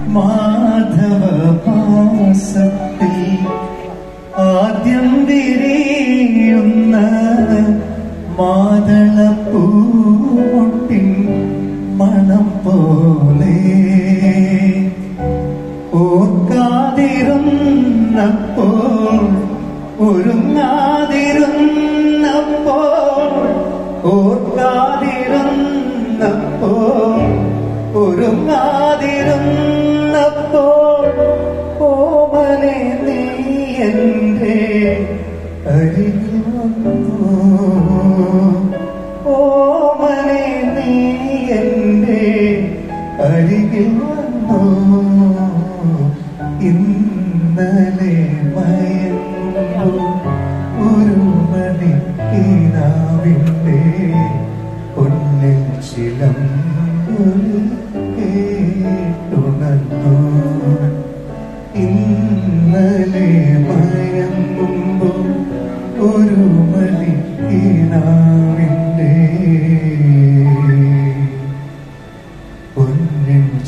മാധവ മാസത്തിൽ ആദ്യം വിരിയുന്ന മാതളപ്പൂമുട്ടിൻ മണം പോലെ ഓർക്കാതിരുന്നപ്പോൾ ഒരുങ്ങാതിരുന്നപ്പോൾ ഓർക്കാതിരുന്നപ്പോൾ ഒരുങ്ങാതിരുന്നപ്പോൾ ഓമനെ നീ എൻ്റെ അരികിൽ വന്നു ഓമനെ നീ എൻ്റെ അരികിൽ വന്നു ഇന്നലെ മയങ്ങുമ്പോൾ ഒരു മണി കിനാവിൻ്റെ പൊന്നിൽ ചിലം കേട്ടുണർന്നു ഇന്നലെ മയങ്ങുമ്പോൾ ഒരു മണി കിനാവിൻ്റെ